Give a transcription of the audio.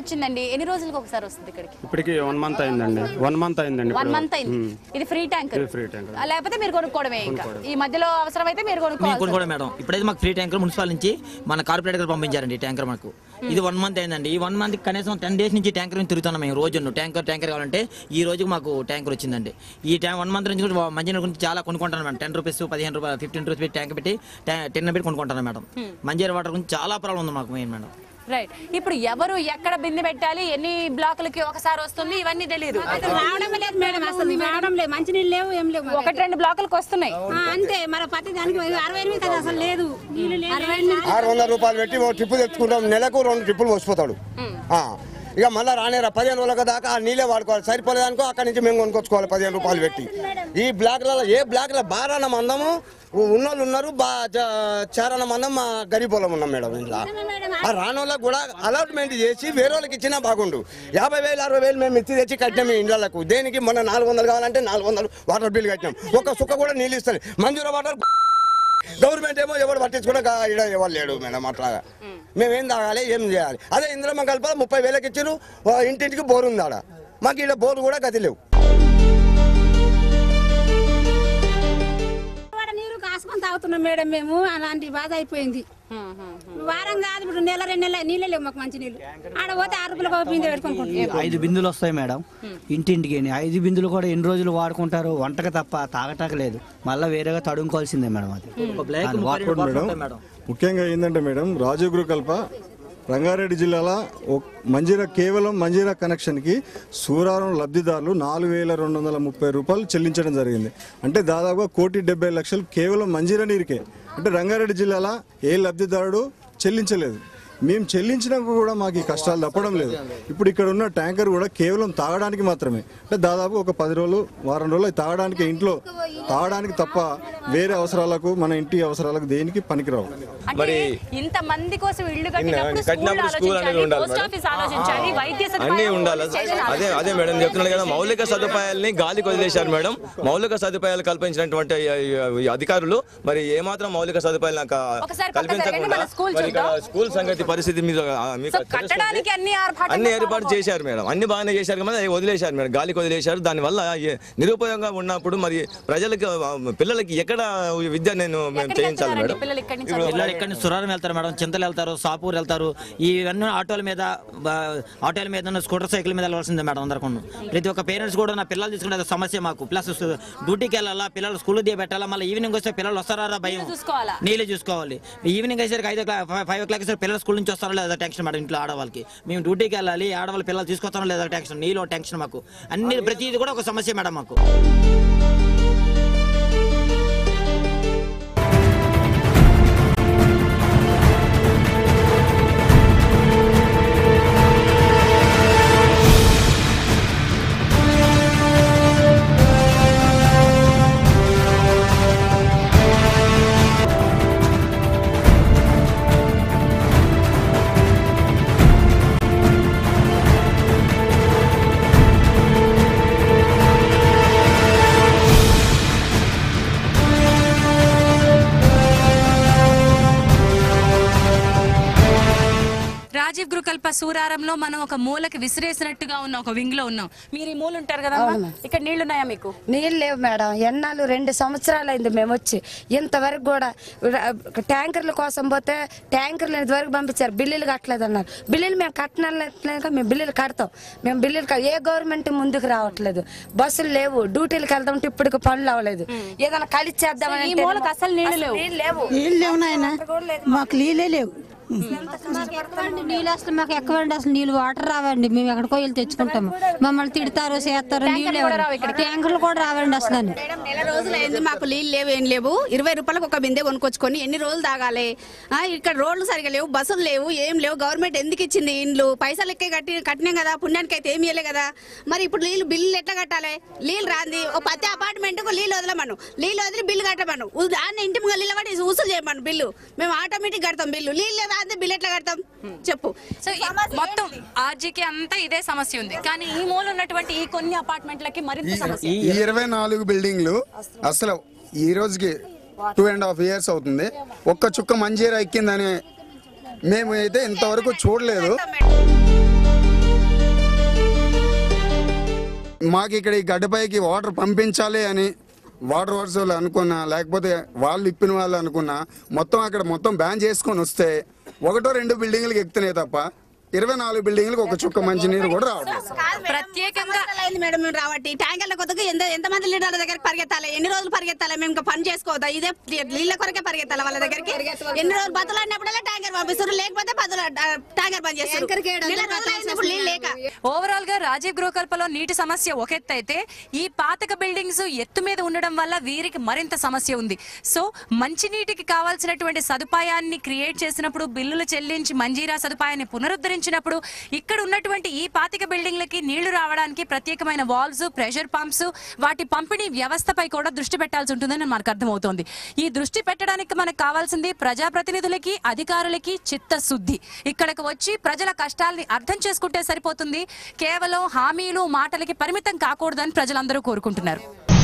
వచ్చిందండి ఎన్ని రోజులకు ఒకసారి వస్తుంది ఇక్కడికి ఇప్పటికి వన్ మంత్ అయిందండి వన్ మంత్ అయిందండి వన్ ఇప్పుడు. మంత్ అయింది ఉమ్. ఇది ఫ్రీ ట్యాంక్ ఇది free tanker. లేకపోతే మీరు కొనుక్కోవడమే ఇంకా ఈ మధ్యలో అవసరమైతే మీరు మేము కొనుక్కోవాలి కొనుక్కోవడం మేడం ఇప్పుడైతే మాకు ఫ్రీ ట్యాంకర్ మున్సిపల్ నుంచి మన కార్పొరేట్ గారు పంపించారండి ఈ ట్యాంకర్ మాకు ఇది వన్ మంత్ అయిందండి ఈ వన్ మంత్ కనీసం టెన్ డేస్ నుంచి ట్యాంకర్ నుంచి తిరుగుతున్నాం మేము రోజు ట్యాంకర్ ట్యాంకర్ కావాలంటే ఈ రోజుకి మాకు ట్యాంకర్ వచ్చిందండి ఈ ట్యాంక్ వన్ మంత్ నుంచి కూడా మంజీరా గురించి చాలా కొనుక్కుంటాను మేడం టెన్ రూపీస్ పదిహేను రూపాయలు ఫిఫ్టీన్ రూపీస్ పెట్టి ట్యాంక్ పెట్టి టెన్ పెట్టి కొనుక్కుంటాను మేడం మంజీరా వాటర్ గురించి చాలా ప్రాబ్లం ఉంది మాకు మెయిన్ మేడం రైట్ ఇప్పుడు ఎవరు ఎక్కడ బిందె పెట్టాలి ఎన్ని బ్లాకులకి ఒకసారి వస్తుంది ఇవన్నీ తెలియదు రావడం లేదు మేడం అసలు రావడం లేదు మంచి నీళ్ళు లేవు ఏం లేవు మాకు. ఒకటి రెండు బ్లాకులకు వస్తున్నాయి ఆ, అంతే మన ప్రతి దానికి అరవై ఎనిమిది కదా అసలు లేదు నీళ్ళు లేదు అరవై ఎనిమిది ఆరు వందల రూపాయలు పెట్టి ఓ ట్రిప్పు తెచ్చుకుంటాం నెలకు రెండు ట్రిప్పులు పోసిపోతాడు ఆ, ఇక మళ్ళీ రానేరా పదిహేను రోజుల దాకా ఆ నీళ్ళే వాడుకోవాలి సరిపోలేదనుకో అక్కడి నుంచి మేము కొనుక్కొచ్చుకోవాలి పదిహేను రూపాయలు పెట్టి ఈ బ్లాక్లలో ఏ బ్లాక్లో బారాన మందము ఉన్నోళ్ళు ఉన్నారు బా జ- చారాన మందం మా గరీబోళం ఉన్నాం మేడం ఇంట్లో ఆ రానోళ్ళకి కూడా అలాట్మెంట్ చేసి వేరే వాళ్ళకి ఇచ్చినా బాగుండు యాభై వేలు అరవై వేలు మేము ఇచ్చి తెచ్చి కట్టినాం ఈ ఇళ్ళకు దేనికి మొన్న నాలుగు వందలు కావాలంటే నాలుగు వందలు వాటర్ బిల్ కట్టినాం ఒక సుక్క కూడా నీళ్ళు ఇస్తారు మంజూరా వాటర్ గవర్నమెంట్ ఏమో ఎవడు పట్టించుకున్నా ఇక్కడ ఎవరు లేడు మేడం అట్లాగా మేమేం తాగాలి ఏం చేయాలి అదే ఇంద్రమ్మ కల్ప ముప్పై వేలకి ఇచ్చారు ఓ ఇంటింటికి బోరు ఉంది ఆడ మాకు ఇక్కడ బోరు కూడా గతి లేవు వాడ నీరు కాసుకొని తాగుతున్నాం మేడం మేము అలాంటి బాధ అయిపోయింది వారం కాదు ఇప్పుడు నెల రెండు నెలలు నీళ్ళే లేవు మాకు మంచి నీళ్ళు ఆడ పోతే ఆరు రూపాయలకు ఒక బిందె పెట్టుకుంటున్నాం ఐదు బిందులు వస్తాయి మేడం ఇంటింటికి ఐదు బిందులు కూడా ఎన్ని రోజులు వాడుకుంటారు వంటకు తప్ప తాగటాక లేదు మళ్ళీ వేరేగా తడుముకోవాల్సిందే మేడం అది ఒక బ్లాక్ దాని ముప్పై రెండు వాటర్ బాటిల్ మేడం ఉంటాయి మేడం ముఖ్యంగా ఏంటంటే మేడం రాజీవ్ గృహకల్ప రంగారెడ్డి జిల్లాలో ఒక- మంజీరా కేవలం మంజీరా కనెక్షన్కి సూరారం లబ్ధిదారులు నాలుగు వేల రెండు వందల ముప్పై రూపాయలు చెల్లించడం జరిగింది అంటే దాదాపుగా కోటి డెబ్బై లక్షలు కేవలం మంజీరా నీరుకే అంటే రంగారెడ్డి జిల్లాలో ఏ లబ్ధిదారుడు చెల్లించలేదు మేము చెల్లించినాక కూడా మాకు ఈ కష్టాలు తప్పడం లేదు ఇప్పుడు ఇక్కడ ఉన్న ట్యాంకర్ కూడా కేవలం తాగడానికి మాత్రమే అంటే దాదాపు ఒక పది రోజులు వారం రోజులు తాగడానికి ఇంట్లో తాగడానికి తప్ప వేరే అవసరాలకు మన ఇంటి అవసరాలకు దేనికి పనికిరావు అంటే ఇంత మంది కోసం ఇల్లు కట్టినప్పుడు కట్టినప్పుడు స్కూల్ స్కూల్ అనేది ఉండాలి పోస్ట్ మేడం. ఆఫీస్ ఆలోచించాలి వైద్య అన్నీ సదుపాయాలు, ఉండాలి పోలీస్ స్టేషన్ అదే అదే మేడం చెప్తున్నాను కదా మౌలిక సదుపాయాలని గాలికి వదిలేశారు మేడం మౌలిక సదుపాయాలు కల్పించినటువంటి ఈ- ఈ అధికారులు మరి ఏమాత్రం మౌలిక సదుపాయాలు నాకు ఒకసారి పక్క జరగండి, కల్పించకుండా మన స్కూల్ మరి ఇక్కడ చూద్దాం. స్కూల్ సంగతి పరిస్థితి మీద ఆ, మీకు సో తెలుస్తుంది. కట్టడానికి అన్ని ఏర్పాట్లు అన్ని ఏర్పాటు చేశారు మేడం అన్ని బాగానే చేశారు కదా అది వదిలేశారు మేడం గాలికి వదిలేశారు దానివల్ల ఏ- నిరుపయోగంగా ఉన్నప్పుడు మరి ప్రజలకి ఆ, పిల్లలకి ఎక్కడ విద్య నేను మేము ఎక్కడికి చేయించాలి వెళ్తున్నారండి మేడం పిల్లలు ఇక్కడి నుంచి పిల్లలు ఇక్కడ నుంచి సురారం వెళ్తారు మేడం చింతలు వెళ్తారు సాపూర్ వెళ్తారు ఇవన్నీ ఆటోల మీద బ- ఆటోల మీద ఉన్న స్కూటర్ సైకిల్ మీద వెళ్ళాల్సిందే మేడం అందరికీ ప్రతి ఒక్క పేరెంట్స్ కూడా నా పిల్లలు తీసుకునే సమస్య మాకు ప్లస్ డ్యూటీకి వెళ్ళాలా పిల్లలు స్కూల్ దిగి పెట్టాలా మళ్ళీ ఈవినింగ్ వస్తే పిల్లలు వస్తారా భయం చూసుకోవాలా నీళ్ళు చూసుకోవాలి ఈవినింగ్ అయ్యేసరికి ఐదు క్లాక్ ఫైవ్ ఓ క్లాక్ వేసరికి పిల్లలు స్కూల్ నుంచి వస్తారో లేదా టెన్షన్ మేడం ఇంట్లో ఆడవాళ్ళకి మేము డ్యూటీకి వెళ్ళాలి ఆడవాళ్ళ పిల్లలు తీసుకొస్తారో లేదా టెన్షన్ నీళ్ళు టెన్షన్ మాకు అన్ని ప్రతిది కూడా ఒక సమస్య మేడం మాకు రాజీవ్ గృహకల్ప సూరారంలో మనం ఒక మూలకి విసిరేసినట్టుగా ఉన్న ఒక వింగ్ లో ఉన్నాం మీరు ఈ మూల ఉంటారు కదా ఇక్కడ నీళ్లు ఉన్నాయా మీకు నీళ్ళు లేవు మేడం ఎన్నాళ్ళు రెండు సంవత్సరాలు అయింది మేము వచ్చి ఇంతవరకు కూడా ర- ట్యాంకర్ల కోసం పోతే ట్యాంకర్లు ఇంతవరకు పంపించారు బిల్లులు కట్టలేదు అన్నారు బిల్లులు మేము కట్టినట్లేక మేము బిల్లులు కడతాం మేము బిల్లులు క- ఏ గవర్నమెంట్ ముందుకు రావట్లేదు బస్సులు లేవు డ్యూటీలకు వెళ్దామంటే ఇప్పటికి పనులు అవ్వలేదు ఏదైనా కలిచేద్దామని ఈ మూలకు అసలు నీళ్లు లేవు లేవు నీళ్ళు లేవు నాయన మాకు నీళ్ళే లేవు నీళ్ళు అసలు మాకు ఎక్కవండి అసలు నీళ్ళు వాటర్ రావండి మేము ఎక్కడికో వెళ్ళి తెచ్చుకుంటాము మమ్మల్ని తిడతారు చేస్తారు నీళ్ళు ట్యాంకర్లు కూడా రావండి అసలు మేడం నెల రోజులు అయింది మాకు నీళ్ళు లేవు ఏం లేవు ఇరవై రూపాయలకు ఒక బిందె కొనుక్కొచ్చుకొని ఎన్ని రోజులు తాగాలి ఆ, ఇక్కడ రోడ్లు సరిగా లేవు బస్సులు లేవు ఏం లేవు గవర్నమెంట్ ఎందుకు ఇచ్చింది ఇండ్లు పైసలు ఎక్కే కట్టి కట్టినాం కదా పుణ్యానికి అయితే ఏమి ఇవ్వలే కదా మరి ఇప్పుడు నీళ్ళు బిల్లులు ఎట్లా కట్టాలి నీళ్ళు రాంది ఒక ప్రతి అపార్ట్మెంట్ కు నీళ్ళు వదలమను నీళ్ళు వదిలి బిల్లు కట్టమను ఉ- దాన్ని ఇంటి ముందు నిలబడి వసూలు చేయమను బిల్లు మేము ఆటోమేటిక్ కడతాం బిల్లు నీళ్ళు రాంది బిల్లు ఎట్లా కడతాం చెప్పు సో ఈ మొత్తం ఆర్జీకి అంతా ఇదే సమస్య ఉంది కానీ ఈ మూల ఉన్నటువంటి ఈ కొన్ని అపార్ట్మెంట్లకి మరింత సమస్య ఈ ఇరవై నాలుగు బిల్డింగ్లు అసలు ఈ రోజుకి టూ అండ్ హాఫ్ ఇయర్స్ అవుతుంది ఒక్క చుక్క మంజీరా ఎక్కిందని మేము అయితే ఇంతవరకు చూడలేదు మాకు ఇక్కడ ఈ గడ్డపైకి వాటర్ పంపించాలి అని వాటర్ వర్క్స్ వాళ్ళు అనుకున్నా లేకపోతే వాళ్ళు ఇప్పిన వాళ్ళు అనుకున్నా మొత్తం అక్కడ మొత్తం బ్యాన్ చేసుకొని వస్తే ఒకటో రెండు బిల్డింగ్లకు ఎక్కుతున్నాయి తప్ప ఇరవై నాలుగు బిల్డింగ్లకు ఒక చుక్క మంచినీరు కూడా రావట్లేదు ప్రత్యేకంగా అయింది మేడం మేము రావట్టి ట్యాంకర్ల కొత్తగా ఎంత ఎంతమంది లీడర్ల దగ్గర పరిగెత్తాలి ఎన్ని రోజులు పరిగెత్తాలి మేము ఇంకా పని చేసుకోవద్దా ఇదే నీళ్ళ కొరకే పరిగెత్తాలి వాళ్ళ దగ్గరికి ఎన్ని రోజులు బతులు అన్నప్పుడల్లా ట్యాంకర్ పంపిస్తారు లేకపోతే బతులు ట్యాంకర్ పని చేస్తారు నెల రోజులు అయింది ఇప్పుడు నీళ్ళు లేక ఓవరాల్ గా రాజీవ్ గృహకల్పలో నీటి సమస్య ఒక ఎత్తు అయితే ఈ పాతక బిల్డింగ్స్ ఎత్తు మీద ఉండడం వల్ల వీరికి మరింత సమస్య ఉంది సో మంచినీటికి కావాల్సినటువంటి సదుపాయాన్ని క్రియేట్ చేసినప్పుడు బిల్లులు చెల్లించి మంజీరా సదుపాయాన్ని పునరుద్ధరించినప్పుడు ఇక్కడ ఉన్నటువంటి ఈ పాతిక బిల్డింగ్లకి నీళ్లు రావడానికి ప్రత్యేకమైన వాల్స్ ప్రెషర్ పంప్స్ వాటి పంపిణీ వ్యవస్థపై కూడా దృష్టి పెట్టాల్సి ఉంటుందని మనకు అర్థమవుతోంది ఈ దృష్టి పెట్టడానికి మనకు కావాల్సింది ప్రజాప్రతినిధులకి అధికారులకి చిత్తశుద్ధి ఇక్కడికి వచ్చి ప్రజల కష్టాల్ని అర్థం చేసుకుంటే సరిపోతుంది కేవలం హామీలు మాటలకి పరిమితం కాకూడదని ప్రజలందరూ కోరుకుంటున్నారు